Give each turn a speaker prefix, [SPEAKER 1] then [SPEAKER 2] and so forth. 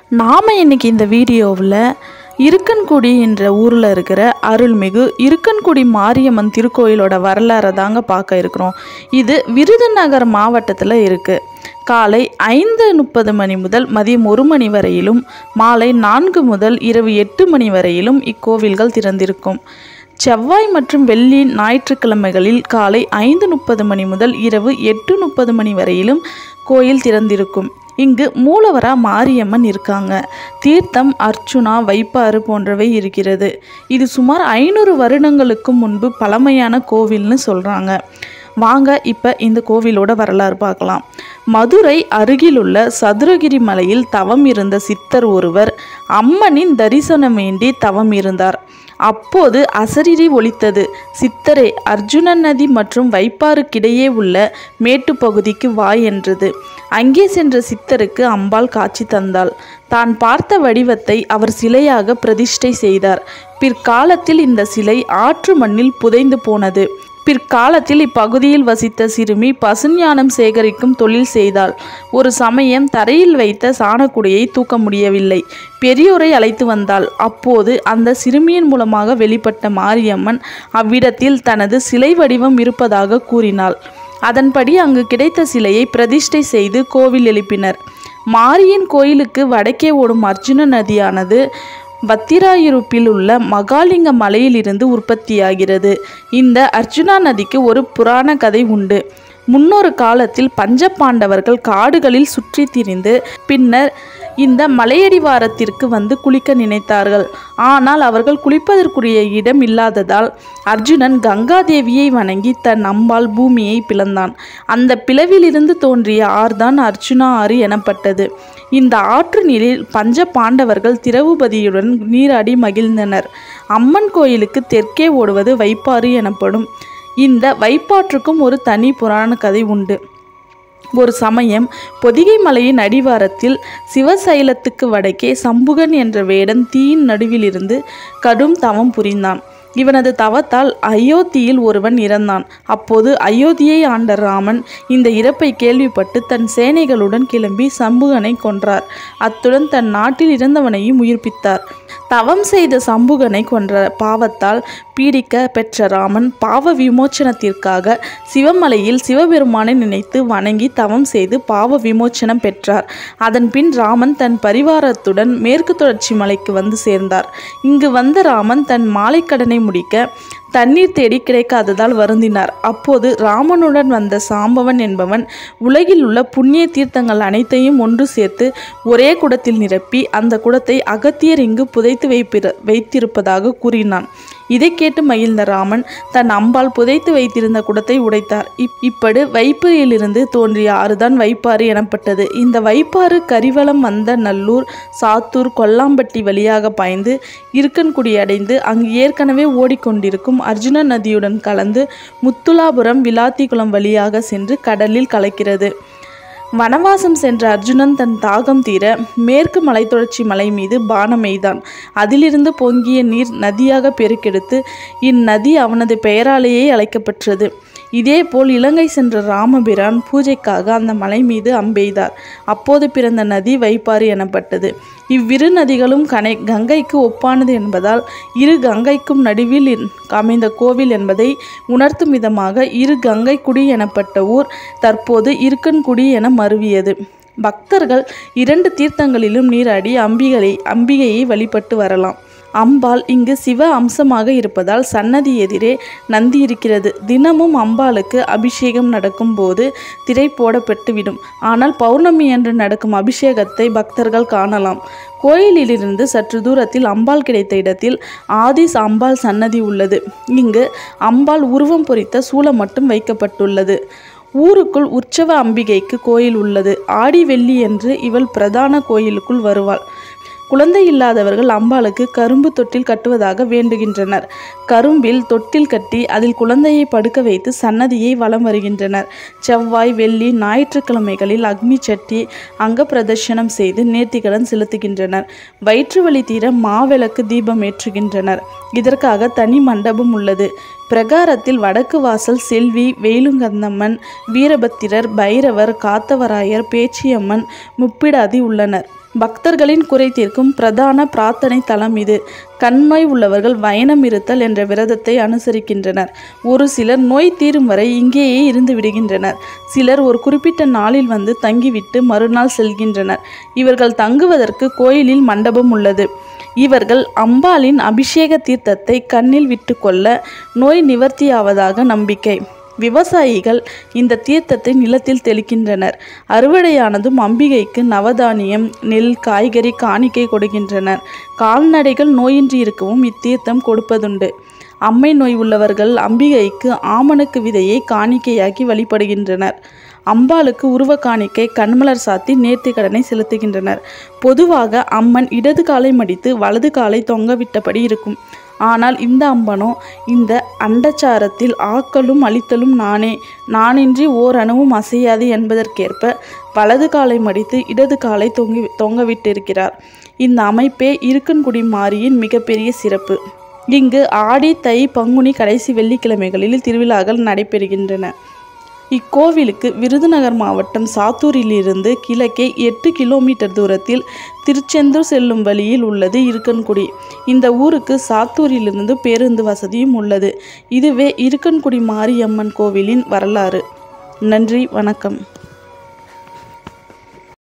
[SPEAKER 1] நாம் இன்னைக்கு இந்த வீடியோவில் இருக்கன்குடி என்ற ஊரில் இருக்கிற அருள்மிகு இருக்கன்குடி மாரியம்மன் திருக்கோயிலோட வரலாறை தாங்க பார்க்க இருக்கிறோம் இது விருதுநகர் மாவட்டத்தில் இருக்குது காலை ஐந்து முப்பது மணி முதல் மதியம் ஒரு மணி வரையிலும் மாலை நான்கு முதல் இரவு எட்டு மணி வரையிலும் இக்கோவில்கள் திறந்திருக்கும் செவ்வாய் மற்றும் வெள்ளி ஞாயிற்றுக்கிழமைகளில் காலை ஐந்து முப்பது மணி முதல் இரவு எட்டு முப்பது மணி வரையிலும் கோயில் திறந்திருக்கும் இங்கு மூலவரா மாரியம்மன் இருக்காங்க தீர்த்தம் அர்ச்சுனா வைப்பாறு போன்றவை இருக்கிறது இது சுமார் ஐநூறு வருடங்களுக்கு முன்பு பழமையான கோவில்னு சொல்கிறாங்க வாங்க இப்போ இந்த கோவிலோட வரலாறு பார்க்கலாம் மதுரை அருகிலுள்ள சதுரகிரி மலையில் தவம் இருந்த சித்தர் ஒருவர் அம்மனின் தரிசனம் வேண்டி தவம் இருந்தார் அப்போது அசரீரி ஒலித்தது சித்தரே அர்ஜுனன் நதி மற்றும் வைப்பாறுக்கிடையே உள்ள மேட்டுப்பகுதிக்கு வா என்றது அங்கே சென்ற சித்தருக்கு அம்பாள் காட்சி தந்தாள் தான் பார்த்த வடிவத்தை அவர் சிலையாக பிரதிஷ்டை செய்தார் பிற்காலத்தில் இந்த சிலை ஆற்று மண்ணில் புதைந்து போனது பிற்காலத்தில் இப்பகுதியில் வசித்த சிறுமி பசுஞானம் சேகரிக்கும் தொழில் செய்தாள் ஒரு சமயம் தரையில் வைத்த சாணக்குடையை தூக்க முடியவில்லை பெரியோரை அழைத்து வந்தாள் அப்போது அந்த சிறுமியின் மூலமாக வெளிப்பட்ட மாரியம்மன் அவ்விடத்தில் தனது சிலை வடிவம் இருப்பதாக கூறினாள் அதன்படி அங்கு கிடைத்த சிலையை பிரதிஷ்டை செய்து கோவில் எழுப்பினர் மாரியன் கோயிலுக்கு வடக்கே ஓடும் அர்ஜுன நதியானது பத்திராயிருப்பில் உள்ள மகாலிங்க மலையிலிருந்து உற்பத்தியாகிறது இந்த அர்ஜுனா நதிக்கு ஒரு புராண கதை உண்டு முன்னொரு காலத்தில் பஞ்சபாண்டவர்கள் காடுகளில் சுற்றி திரிந்து பின்னர் இந்த மலையடிவாரத்திற்கு வந்து குளிக்க நினைத்தார்கள் ஆனால் அவர்கள் குளிப்பதற்குரிய இடம் இல்லாததால் அர்ஜுனன் கங்காதேவியை வணங்கி தன் அம்பாள் பூமியை பிளந்தான் அந்த பிளவிலிருந்து தோன்றிய ஆறுதான் அர்ஜுனா ஆறு எனப்பட்டது இந்த ஆற்று நீரில் பஞ்ச பாண்டவர்கள் திரௌபதியுடன் நீராடி மகிழ்ந்தனர் அம்மன் கோயிலுக்கு தெற்கே ஓடுவது வைப்பாறு எனப்படும் இந்த வைப்பாற்றுக்கும் ஒரு தனி புராண கதை உண்டு ஒரு சமயம் பொதிகை மலையின் அடிவாரத்தில் சிவசைலத்துக்கு வடக்கே சம்புகன் என்ற வேடன் தீயின் நடுவிலிருந்து கடும் தவம் புரிந்தான் இவனது தவத்தால் அயோத்தியில் ஒருவன் இறந்தான் அப்போது அயோத்தியை ஆண்ட ராமன் இந்த இறப்பை கேள்விப்பட்டு தன் சேனைகளுடன் கிளம்பி சம்புகனை கொன்றார் அத்துடன் தன் நாட்டில் இறந்தவனையும் உயிர்ப்பித்தார் தவம் செய்த சம்புகனை கொன்ற பாவத்தால் பீடிக்க பெற்ற ராமன் பாவ விமோச்சனத்திற்காக சிவமலையில் சிவபெருமானை நினைத்து வணங்கி தவம் செய்து பாவ விமோச்சனம் பெற்றார் அதன் பின் ராமன் தன் பரிவாரத்துடன் மேற்கு தொடர்ச்சி மலைக்கு வந்து சேர்ந்தார் இங்கு வந்த ராமன் தன் மாலைக்கடனை முடிக்க தண்ணீர் தேடி கிடைக்காததால் வருந்தினார் அப்போது ராமனுடன் வந்த சாம்பவன் என்பவன் உலகில் உள்ள புண்ணிய தீர்த்தங்கள் அனைத்தையும் ஒன்று சேர்த்து ஒரே குடத்தில் நிரப்பி அந்த குடத்தை அகத்தியர் இங்கு புதைத்து வைப்பிற வைத்திருப்பதாக கூறினான் இதை கேட்டு மகிழ்ந்த ராமன் தன் அம்பால் புதைத்து வைத்திருந்த குடத்தை உடைத்தார் இப் இப்படி வைப்பையிலிருந்து தோன்றிய ஆறுதான் வைப்பாறு எனப்பட்டது இந்த வைப்பாறு கரிவலம் வந்த நல்லூர் சாத்தூர் கொல்லாம்பட்டி வழியாக பாய்ந்து இருக்கன்குடி அடைந்து அங்கு ஏற்கனவே ஓடிக்கொண்டிருக்கும் அர்ஜுன நதியுடன் கலந்து முத்துலாபுரம் விளாத்திக்குளம் வழியாக சென்று கடலில் கலக்கிறது வனவாசம் சென்ற அர்ஜுனன் தன் தாகம் தீர மேற்கு மலைத்தொடர்ச்சி மலை மீது பானம் எய்தான் அதிலிருந்து பொங்கிய நீர் நதியாக பெருக்கெடுத்து இந்நதி அவனது பெயராலேயே அழைக்கப்பெற்றது இதேபோல் இலங்கை சென்ற ராமபிரான் பூஜைக்காக அந்த மலை மீது அம்பெய்தார் அப்போது பிறந்த நதி வைப்பாறு எனப்பட்டது இவ்விரு நதிகளும் கனை கங்கைக்கு ஒப்பானது என்பதால் இரு கங்கைக்கும் நடுவில் அமைந்த கோவில் என்பதை உணர்த்தும் விதமாக இரு கங்கை குடி எனப்பட்ட ஊர் தற்போது இருக்கன்குடி என மருவியது பக்தர்கள் இரண்டு தீர்த்தங்களிலும் நீராடி அம்பிகளை அம்பிகையை வழிபட்டு வரலாம் அம்பாள் இங்கு சிவ அம்சமாக இருப்பதால் சன்னதி எதிரே நந்தி இருக்கிறது தினமும் அம்பாளுக்கு அபிஷேகம் நடக்கும் போது திரை போடப்பட்டுவிடும் ஆனால் பௌர்ணமி என்று நடக்கும் அபிஷேகத்தை பக்தர்கள் காணலாம் கோயிலிலிருந்து சற்று தூரத்தில் அம்பாள் கிடைத்த இடத்தில் ஆதிஸ் அம்பாள் சன்னதி உள்ளது இங்கு அம்பாள் உருவம் பொறித்த சூலம் மட்டும் வைக்கப்பட்டுள்ளது ஊருக்குள் உற்சவ அம்பிகைக்கு கோயில் உள்ளது ஆடி வெள்ளி என்று இவள் பிரதான கோயிலுக்குள் வருவாள் குழந்தை இல்லாதவர்கள் அம்பாளுக்கு கரும்பு தொட்டில் கட்டுவதாக வேண்டுகின்றனர் கரும்பில் தொட்டில் கட்டி அதில் குழந்தையை படுக்க வைத்து சன்னதியை வலம் வருகின்றனர் செவ்வாய் வெள்ளி ஞாயிற்றுக்கிழமைகளில் அக்னி சட்டி அங்க பிரதர்ஷனம் செய்து நேர்த்திக்கடன் செலுத்துகின்றனர் வயிற்று வலி தீர மாவிளக்கு தீபம் ஏற்றுகின்றனர் இதற்காக தனி மண்டபம் உள்ளது பிரகாரத்தில் வடக்கு வாசல் செல்வி வேலுங்கந்தம்மன் வீரபத்திரர் பைரவர் காத்தவராயர் பேச்சியம்மன் முப்பிடாதி உள்ளனர் பக்தர்களின் குறை தீர்க்கும் பிரதான பிரார்த்தனை தலம் இது கண்மை உள்ளவர்கள் வயனம் இருத்தல் என்ற விரதத்தை அனுசரிக்கின்றனர் ஒரு சிலர் நோய் தீரும் வரை இங்கேயே இருந்து விடுகின்றனர் சிலர் ஒரு குறிப்பிட்ட நாளில் வந்து தங்கிவிட்டு மறுநாள் செல்கின்றனர் இவர்கள் தங்குவதற்கு கோயிலில் மண்டபம் உள்ளது இவர்கள் அம்பாளின் அபிஷேக தீர்த்தத்தை கண்ணில் விட்டுக்கொள்ள நோய் நிவர்த்தியாவதாக நம்பிக்கை விவசாயிகள் இந்த தீர்த்தத்தை நிலத்தில் தெளிக்கின்றனர் அறுவடையானதும் அம்பிகைக்கு நவதானியம் நெல் காய்கறி காணிக்கை கொடுக்கின்றனர் கால்நடைகள் நோயின்றி இருக்கவும் இத்தீர்த்தம் கொடுப்பதுண்டு அம்மை நோய் உள்ளவர்கள் அம்பிகைக்கு ஆமணக்கு விதையை காணிக்கையாக்கி வழிபடுகின்றனர் அம்பாளுக்கு உருவ காணிக்கை கண்மலர் சாத்தி நேர்த்தி கடனை செலுத்துகின்றனர் பொதுவாக அம்மன் இடது காலை மடித்து வலது காலை தொங்கவிட்டபடி இருக்கும் ஆனால் இந்த அம்பனோ இந்த அண்டச்சாரத்தில் ஆக்கலும் அழித்தலும் நானே நானின்றி ஓர் அணுவும் அசையாது என்பதற்கேற்ப வலது காலை மடித்து இடது காலை தொங்கி தொங்கவிட்டிருக்கிறார் இந்த அமைப்பே இருக்கன்குடி மாரியின் மிகப்பெரிய சிறப்பு இங்கு ஆடி தை பங்குனி கடைசி வெள்ளிக்கிழமைகளில் திருவிழாக்கள் நடைபெறுகின்றன இக்கோவிலுக்கு விருதுநகர் மாவட்டம் சாத்தூரிலிருந்து கிழக்கே எட்டு கிலோமீட்டர் தூரத்தில் திருச்செந்தூர் செல்லும் வழியில் உள்ளது இருக்கன்குடி இந்த ஊருக்கு சாத்தூரிலிருந்து பேருந்து வசதியும் உள்ளது இதுவே இருக்கன்குடி மாரியம்மன் கோவிலின் வரலாறு நன்றி வணக்கம்